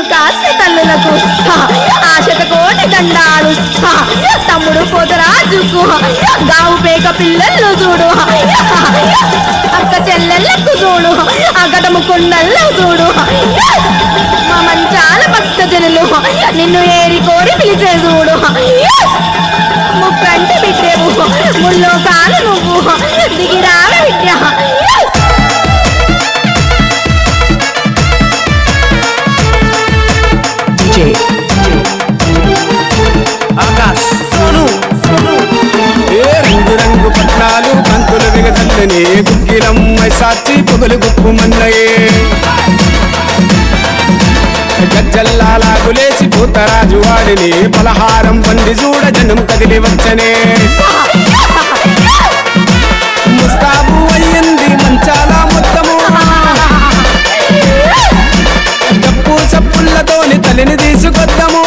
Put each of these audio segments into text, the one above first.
కాస్త తల్లులకు ఆశత కోటి దండాలు తమ్ముడు పోతరాజుకు గావు పేక పిల్లలు చూడు అక్క చెల్లెళ్ళకు చూడు అగటము కొండల్లో చూడు మా మంచాల భక్త జనులు నిన్ను ఏరి కోరి పిలిచే చూడు ముక్కంటి బిడ్డేవు ముల్లో కాలు నువ్వు దిగిరావ బిడ్డ DJ. ఆకాష్ సోను ఏ రంగు రంగు పట్నాలు పంతులు విగదల్లని గుగ్గిలం సాచి పొగలు గుప్పు మన్నయే గజ్జల్లాగులేసి పూతరాజు వాడిని పలహారం పండి చూడ జనం కదిలి వచ్చనే ముస్తాబు అయ్యింది మంచాల మొత్తము డప్పు చప్పుళ్ళతోని తలిని తీసుకొద్దాము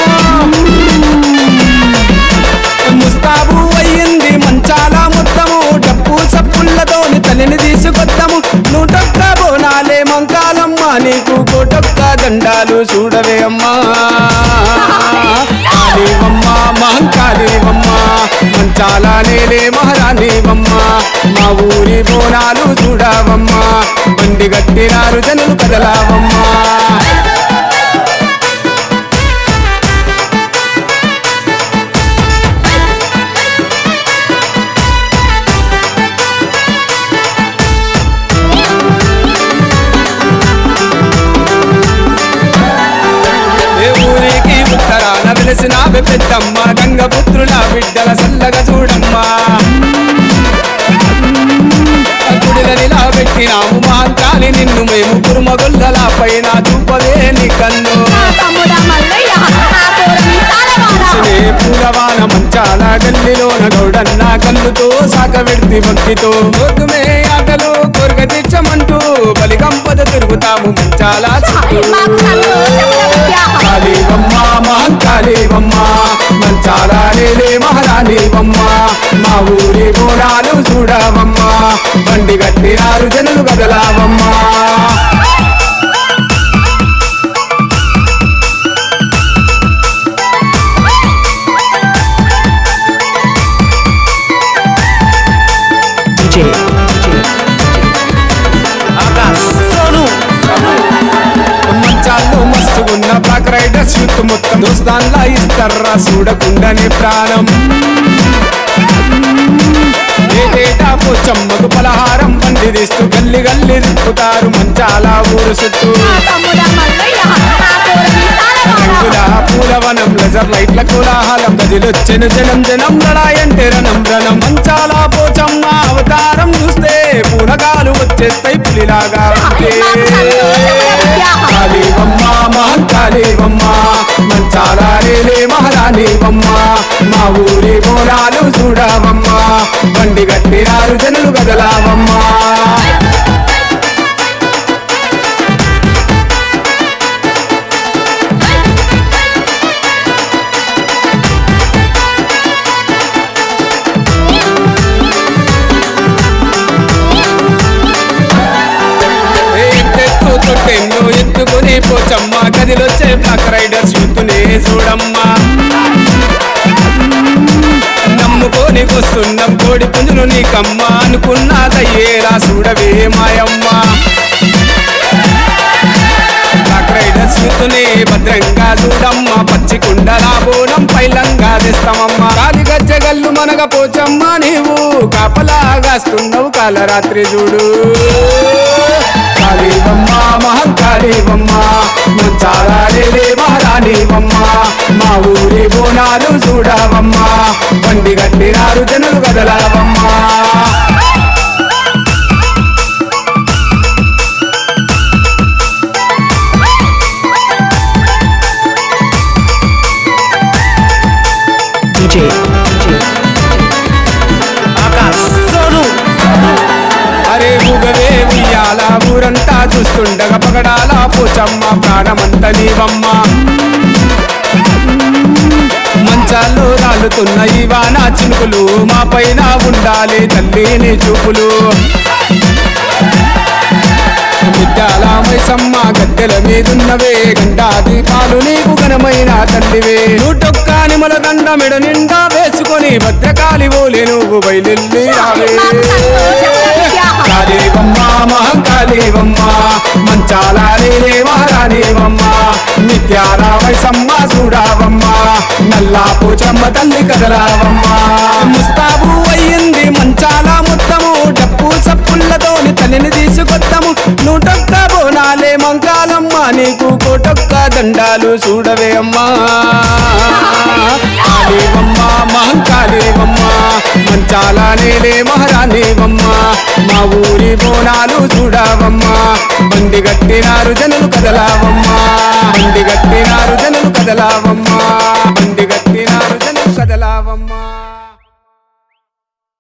ముస్తాబు అయ్యింది మంచాల మొత్తము డప్పు చప్పుళ్ళతోని తలిని తీసుకొద్దాము నూటొక్క బోనాలే మంకాలమ్మ నీకు కోటొక్క దండాలు చూడవే అమ్మా కాళీవమ్మ మహంకాళీవమ్మ మంచాల నేలే మహారాణివమ్మ మా ఊరి బోనాలు చూడవమ్మా బండి గట్టినారు జనులు కదలావమ్మా ఏ ఊరికి ఉత్తరాన వెలిసిన పెద్దమ్మ గంగపుత్రుల బిడ్డల సల్లగా చూడమ్మా గుడిలనిలా పెట్టినాము మాంకాలి నిన్ను మేము కురుమగొల్లల పైన చూపవే నీ కన్ను తమ్ముడా మల్లయ్య ఆ పోరం తాళవాడ సినే పూలవాన మంచాల గల్లిలోన గౌడన్న కళ్ళుతో సాకబెడితి భక్తితో గోతుమే ఆటలు కొరగ తెచ్చమంటూ బలిగంపద తిరుగుతాము మంచాల చుట్టూ మాకు సంతోషముల విద్య కాళీవమ్మ మహంకాళీవమ్మ మంచాల నేలే మహారాణివమ్మ మా ఊరి బోనాలు చూడవమ్మ బండి గట్టినారు జనులు కదలావమ్మా DJ. ఆకాష్ సోను మంచాల్లో మస్తుగున్న బ్లాక్ రైడర్స్ యూత్ మొత్తం దోస్తాన్లా ఇస్తారా చూడకుండానే ప్రాణం ఏటేటా పోచమ్మకు పలహారం బండి తీస్తూ గల్లి గల్లి తిప్పుతారు మంచాల ఊరు చుట్టూ తమ్ముడా మల్లయ్య ఆ పోరం తాళవాడ రంగుల పూలవనం లెజర్ లైట్ల కోలాహలం గదిలొచ్చెను జనం జనం లడాయంటే రణం రణం మంచాల పోచమ్మ అవతారం చూస్తే పూనగాలు వచ్చేస్తాయి పులిలాగా ఉంటే కాళీవమ్మ మహంకాళీవమ్మ మంచాల రేలే మహారాణివమ్మ మా ఊరి బోనాలు చూడవమ్మ బండి గట్టినారు జనులు గదలావమ్మా ఎత్తెత్తు తొట్టెన్ను ఎత్తుకుని పోచమ్మ గదిలొచ్చే బ్లాక్ రైడర్స్ యూత్నే చూడమ్మా నమ్ముకొని వస్తున్నాం కోడి పుంజును నీకమ్మ అనుకున్నదయ్యేలా చూడవే మాయమ్మ బ్లాక్ రైడర్స్ యూత్నే భద్రంగా చూడమ్మ పచ్చి కుండలా బోనం పైలంగా తెస్తామమ్మ కాలి గజ్జగల్లు మనగ పోచమ్మ నీవు కాపలాగాస్తున్నావు కాలరాత్రి చూడు కాళీవమ్మ మహంకాళీవమ్మ ముచ్చాలే మహారాణివమ్మ మా ఊరి బోనాలు చూడవమ్మ బండి గట్టినారు జనులు కదలవమ్మా DJ. ఆకాష్ సోను అరే ఊగవే ఉయ్యాల ఊరంతా చూస్తుండగా పగడాల పోచమ్మ ప్రాణమంత నీవమ్మ మంచాల్లో రాలుతున్న ఈ వాన చినుకులు మా పైన ఉండాలి తల్లి నీ చూపులు ముత్యాల మైసమ్మ గద్దెల మీదున్నవే గంటా దీపాలు నీకు ఘనమైన తల్లివే నూటొక్క నిమల దండ మెడ నిండా వేసుకొని భద్రకాళి ఓలే నువ్వు బయలుల్లి రావే కాళీవమ్మ మహంకాళీవమ్మ మంచాల నేనే మహారాణీవమ్మ నిత్యాల వైసమ్మ చూడావమ్మ నల్లా పూచమ్మ తల్లి కదలావమ్మ ముస్తాబు అయ్యింది మంచాల మొత్తము డప్పు సప్పులతోని తల్లిని తీసుకొత్తము నూటొక్క బోనాలే మంకాలమ్మ నీకు కోటొక్క దండాలు చూడవే అమ్మా కాళీవమ్మ మహంకాళీవమ్మ మంచాల నేలే మహారాణీవమ్మ మా ఊరి బోనాలు చూడవమ్మా బండి గట్టినారు జనులు కదలావమ్మా బండి గట్టినారు జనులు కదలావమ్మా